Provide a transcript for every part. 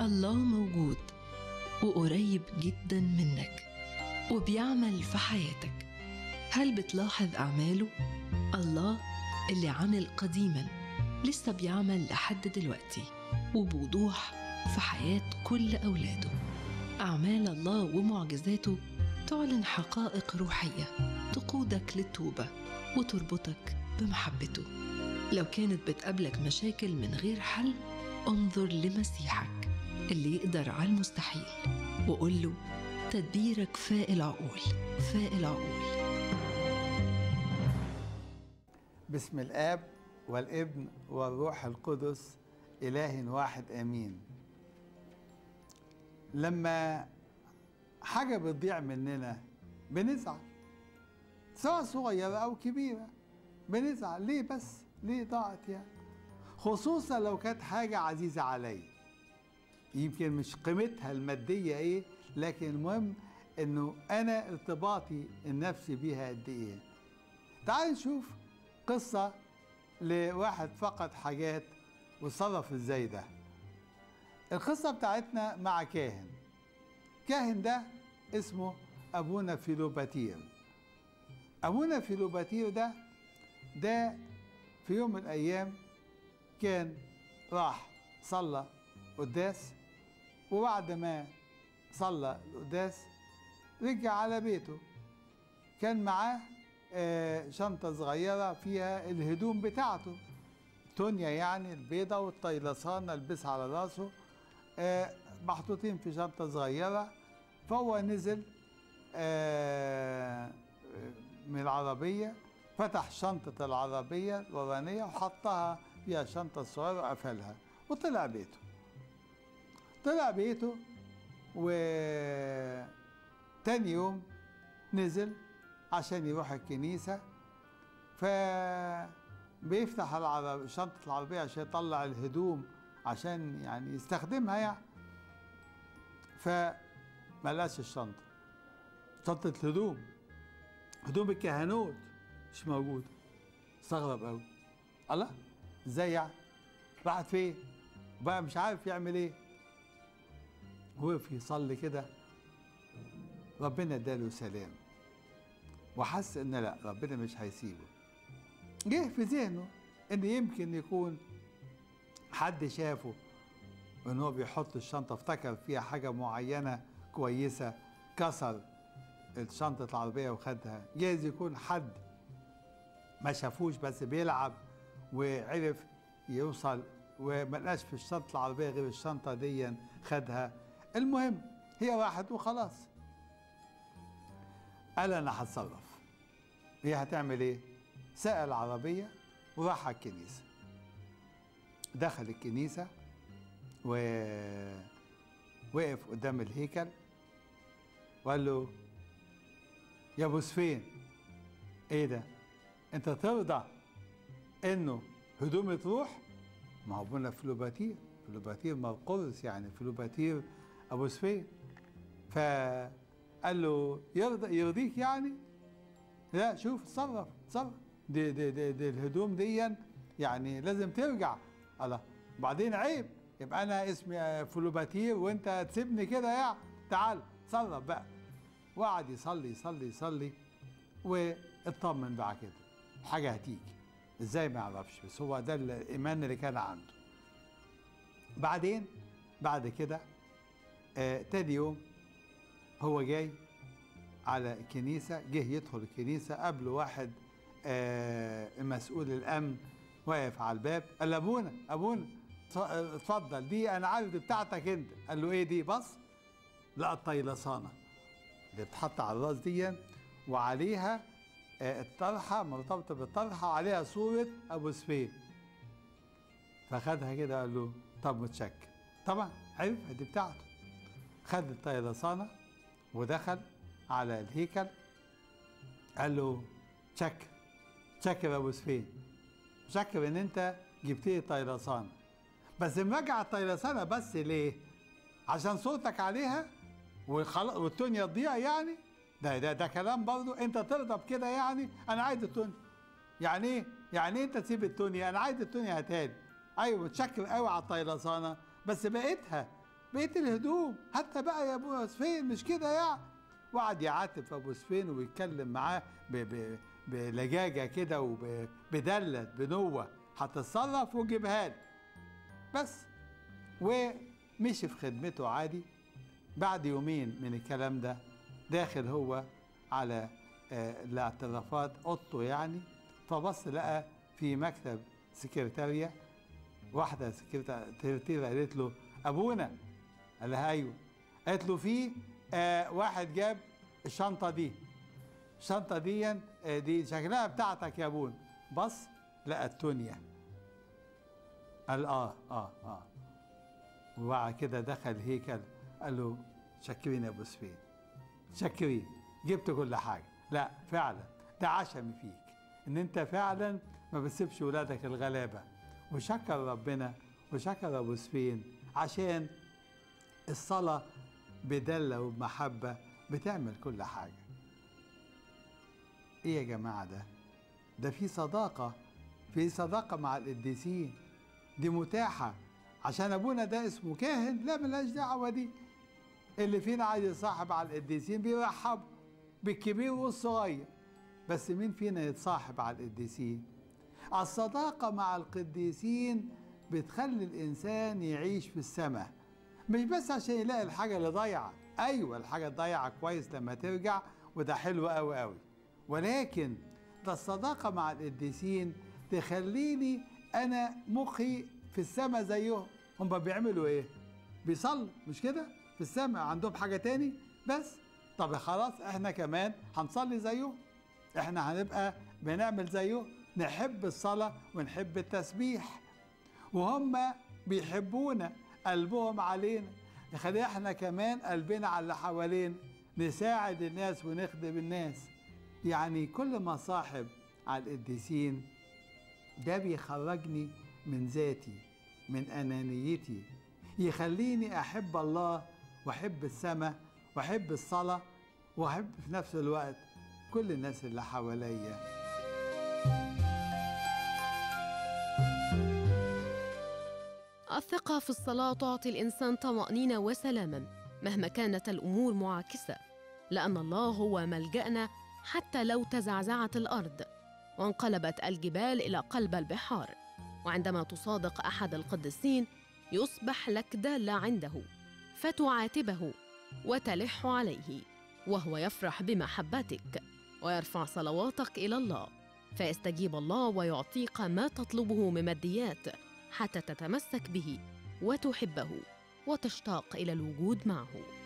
الله موجود وقريب جدا منك وبيعمل في حياتك هل بتلاحظ أعماله؟ الله اللي عمل قديما لسه بيعمل لحد دلوقتي وبوضوح في حياة كل أولاده أعمال الله ومعجزاته تعلن حقائق روحية تقودك للتوبة وتربطك بمحبته لو كانت بتقابلك مشاكل من غير حل انظر لمسيحك اللي يقدر على المستحيل وقول له تدبيرك فاء العقول فاء العقول بسم الاب والابن والروح القدس اله واحد امين لما حاجه بتضيع مننا بنزعل سواء صغيره او كبيره بنزعل ليه بس ليه ضاعت يعني خصوصا لو كانت حاجه عزيزه عليا يمكن مش قيمتها الماديه ايه لكن المهم انه انا ارتباطي النفسي بيها قد ايه تعال نشوف قصة لواحد فقد حاجات وصرف ازاي ده القصة بتاعتنا مع كاهن كاهن ده اسمه أبونا فيلوباتير أبونا فيلوباتير ده ده في يوم من الأيام كان راح صلى قداس وبعد ما صلى القداس رجع على بيته كان معاه آه، شنطة صغيرة فيها الهدوم بتاعته تونيا يعني البيضة والطيلسان البسها على راسه آه، محطوطين في شنطة صغيرة فهو نزل آه، من العربية فتح شنطة العربية الورانية وحطها فيها شنطة صغيرة وقفلها وطلع بيته طلع بيته وتاني يوم نزل عشان يروح الكنيسة فبيفتح العرب شنطة العربية عشان يطلع الهدوم عشان يعني يستخدمها يعني فما لقاش الشنطة شنطة الهدوم هدوم الكهنوت مش موجودة استغرب قوي الله ازاي يعني راحت فين بقى مش عارف يعمل ايه وقف يصلي كده ربنا اداله سلام وحس ان لا ربنا مش هيسيبه جه في ذهنه ان يمكن يكون حد شافه ان هو بيحط الشنطه افتكر فيها حاجه معينه كويسه كسر الشنطه العربيه وخدها جايز يكون حد ما شافوش بس بيلعب وعرف يوصل وما لقاش في الشنطه العربيه غير الشنطه دي خدها المهم هي راحت وخلاص قال انا هتصرف هي هتعمل ايه سأل العربية وراح على الكنيسة دخل الكنيسة ووقف قدام الهيكل وقال له يا ابو سفين ايه ده انت ترضى انه هدومي تروح ما هو ابونا فلوباتير فلوباتير مرقرس يعني فلوباتير ابو سفين فقال له يرضى يرضيك يعني لا شوف اتصرف اتصرف دي, دي, دي, دي الهدوم دي يعني لازم ترجع الله بعدين عيب يبقى انا اسمي فلوباتير وانت تسيبني كده يعني تعال اتصرف بقى وقعد يصلي يصلي يصلي واطمن بقى كده حاجه هتيجي ازاي ما يعرفش بس هو ده الايمان اللي كان عنده بعدين بعد كده آه تاني يوم هو جاي على الكنيسة جه يدخل الكنيسة قبله واحد آه مسؤول الأمن واقف على الباب قال له أبونا أبونا اتفضل دي أنا عارف دي بتاعتك أنت قال له إيه دي بص لقى الطيلسانة اللي بتحط على الراس دي وعليها آه الطرحة مرتبطة بالطرحة وعليها صورة أبو سفين فخدها كده قال له طب متشكر طبعا عرف دي بتاعته خد الطيلسانة ودخل على الهيكل قال له شكر شكر يا ابو سفين شكر ان انت جبت لي طيلسانه بس لما اجي على الطيلسانه بس ليه؟ عشان صوتك عليها وخلاص والدنيا تضيع يعني ده ده ده كلام برضه انت ترضى بكده يعني انا عايز الدنيا يعني ايه؟ يعني ايه انت تسيب الدنيا؟ انا عايز الدنيا هتاني ايوه متشكر قوي على الطيلسانه بس بقيتها بقيه الهدوم حتى بقى يا ابو سفين مش كده يعني وقعد يعاتب في ابو سفين ويتكلم معاه ب- ب- بلجاجه كده وبدله بنوه هتتصرف وجيبها لي بس ومشي في خدمته عادي بعد يومين من الكلام ده داخل هو على آه، الاعترافات اوضته يعني فبص لقى في مكتب سكرتارية واحدة سكرتيرة قالت له أبونا قال لها أيوه قالت له في آه واحد جاب الشنطة دي الشنطة دي آه دي شكلها بتاعتك يا أبونا بص لقى التونيا قال آه آه آه وبعد كده دخل هيكل قال له شكرين يا ابو سفين شكرين جبت كل حاجه لا فعلا ده عشم فيك ان انت فعلا ما بتسيبش ولادك الغلابه وشكر ربنا وشكر ابو سفين عشان الصلاه بدله وبمحبه بتعمل كل حاجه ايه يا جماعه ده ده في صداقه في صداقه مع القديسين دي متاحه عشان ابونا ده اسمه كاهن لا ملهاش دعوه دي اللي فينا عايز يتصاحب على القديسين بيرحبوا بالكبير والصغير بس مين فينا يتصاحب على القديسين الصداقه مع القديسين بتخلي الانسان يعيش في السماء مش بس عشان يلاقي الحاجه اللي ضايعه ايوه الحاجه ضايعه كويس لما ترجع وده حلو قوي قوي ولكن ده الصداقه مع القديسين تخليني انا مخي في السماء زيهم هم بيعملوا ايه بيصلوا مش كده في السماء عندهم حاجه تاني بس طب خلاص احنا كمان هنصلي زيهم احنا هنبقى بنعمل زيه نحب الصلاه ونحب التسبيح وهم بيحبونا قلبهم علينا نخلي احنا كمان قلبنا على اللي حوالينا نساعد الناس ونخدم الناس يعني كل ما صاحب على القديسين ده بيخرجني من ذاتي من أنانيتي يخليني أحب الله وأحب السماء وأحب الصلاة وأحب في نفس الوقت كل الناس اللي حواليا الثقة في الصلاة تعطي الإنسان طمأنينة وسلاما مهما كانت الأمور معاكسة لأن الله هو ملجأنا حتى لو تزعزعت الأرض وانقلبت الجبال إلى قلب البحار وعندما تصادق أحد القديسين يصبح لك دالة عنده فتعاتبه وتلح عليه وهو يفرح بمحبتك ويرفع صلواتك إلى الله فيستجيب الله ويعطيك ما تطلبه من ماديات حتى تتمسك به وتحبه وتشتاق الى الوجود معه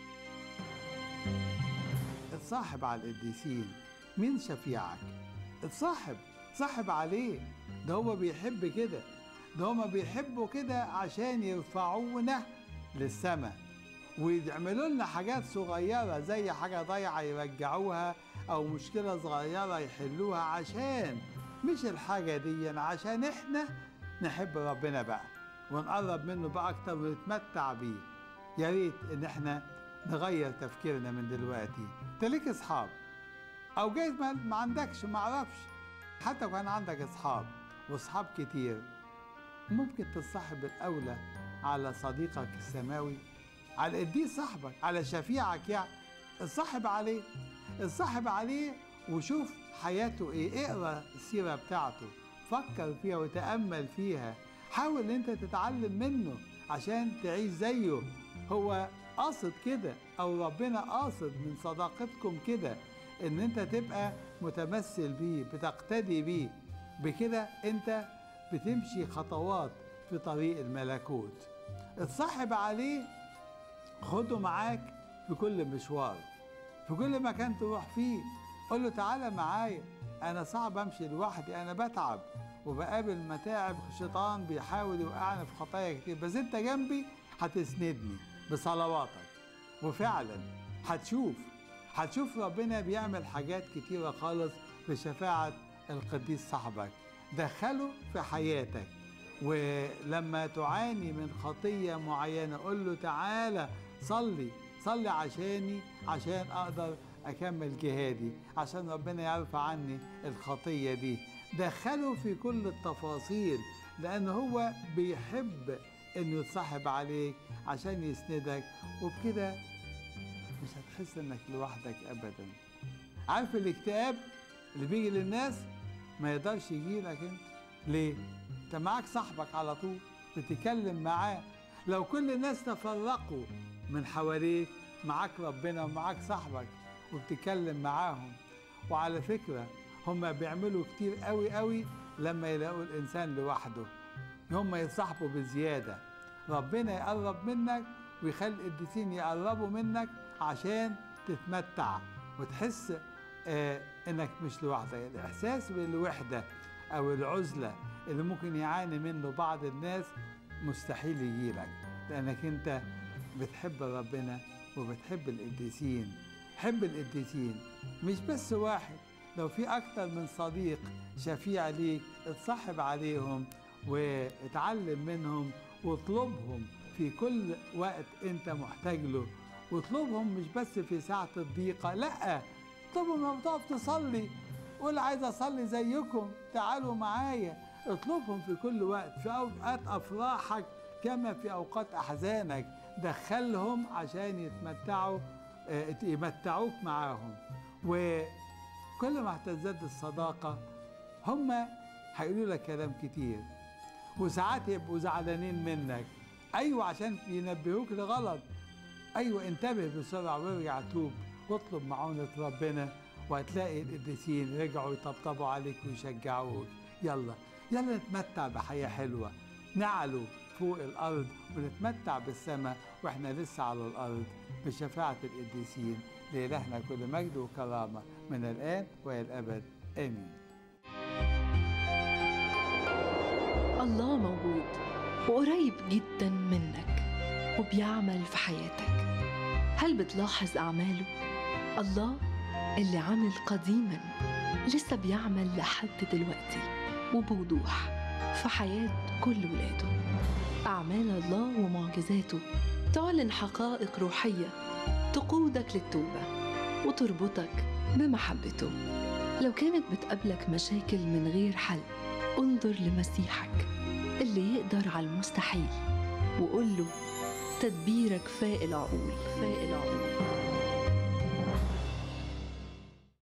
اتصاحب على القديسين مين شفيعك اتصاحب صاحب عليه ده هو بيحب كده ده هما بيحبوا كده عشان يرفعونا للسماء ويعملوا لنا حاجات صغيرة زي حاجة ضايعة يرجعوها أو مشكلة صغيرة يحلوها عشان مش الحاجة دي عشان إحنا نحب ربنا بقى ونقرب منه بقى أكتر ونتمتع بيه يا ريت إن إحنا نغير تفكيرنا من دلوقتي أنت ليك أصحاب أو جايز ما ما عندكش ما أعرفش حتى كان عندك أصحاب وأصحاب كتير ممكن تصاحب الأولى على صديقك السماوي على القديس صاحبك على شفيعك يعني الصاحب عليه الصاحب عليه وشوف حياته ايه اقرا السيره بتاعته فكر فيها وتامل فيها حاول ان انت تتعلم منه عشان تعيش زيه هو قاصد كده او ربنا قاصد من صداقتكم كده ان انت تبقى متمثل بيه بتقتدي بيه بكده انت بتمشي خطوات في طريق الملكوت اتصاحب عليه خده معاك في كل مشوار في كل مكان تروح فيه قول له تعالى معايا انا صعب امشي لوحدي انا بتعب وبقابل متاعب الشيطان بيحاول يوقعني في خطايا كتير بس انت جنبي هتسندني بصلواتك وفعلا هتشوف هتشوف ربنا بيعمل حاجات كتيرة خالص بشفاعة القديس صاحبك دخله في حياتك ولما تعاني من خطية معينة قول له تعالى صلي صلي عشاني عشان أقدر أكمل جهادي عشان ربنا يرفع عني الخطية دي دخله في كل التفاصيل لأن هو بيحب انه يتصاحب عليك عشان يسندك وبكده مش هتحس انك لوحدك ابدا عارف الاكتئاب اللي بيجي للناس ما يقدرش يجي لك انت ليه انت معاك صاحبك على طول بتتكلم معاه لو كل الناس تفرقوا من حواليك معاك ربنا ومعاك صاحبك وبتتكلم معاهم وعلى فكرة هم بيعملوا كتير قوي قوي لما يلاقوا الإنسان لوحده هم يتصاحبوا بزيادة ربنا يقرب منك ويخلي القديسين يقربوا منك عشان تتمتع وتحس آه انك مش لوحدك الاحساس بالوحده او العزله اللي ممكن يعاني منه بعض الناس مستحيل يجيلك لانك انت بتحب ربنا وبتحب القديسين حب القديسين مش بس واحد لو في اكتر من صديق شفيع ليك اتصاحب عليهم واتعلم منهم واطلبهم في كل وقت انت محتاج له واطلبهم مش بس في ساعة الضيقة لا اطلبهم لما تقف تصلي قول عايز اصلي زيكم تعالوا معايا اطلبهم في كل وقت في اوقات افراحك كما في اوقات احزانك دخلهم عشان يتمتعوا اه يمتعوك معاهم وكل ما هتزداد الصداقة هم هيقولوا لك كلام كتير وساعات يبقوا زعلانين منك ايوه عشان ينبهوك لغلط ايوه انتبه بسرعه وارجع توب واطلب معونه ربنا وهتلاقي القديسين رجعوا يطبطبوا عليك ويشجعوك يلا يلا نتمتع بحياه حلوه نعلو فوق الارض ونتمتع بالسماء واحنا لسه على الارض بشفاعه القديسين لالهنا كل مجد وكرامه من الان والى الابد امين الله موجود وقريب جدا منك وبيعمل في حياتك هل بتلاحظ أعماله؟ الله اللي عمل قديما لسه بيعمل لحد دلوقتي وبوضوح في حياة كل ولاده أعمال الله ومعجزاته تعلن حقائق روحية تقودك للتوبة وتربطك بمحبته لو كانت بتقابلك مشاكل من غير حل انظر لمسيحك اللي يقدر على المستحيل وقول له تدبيرك فاق العقول فاق العقول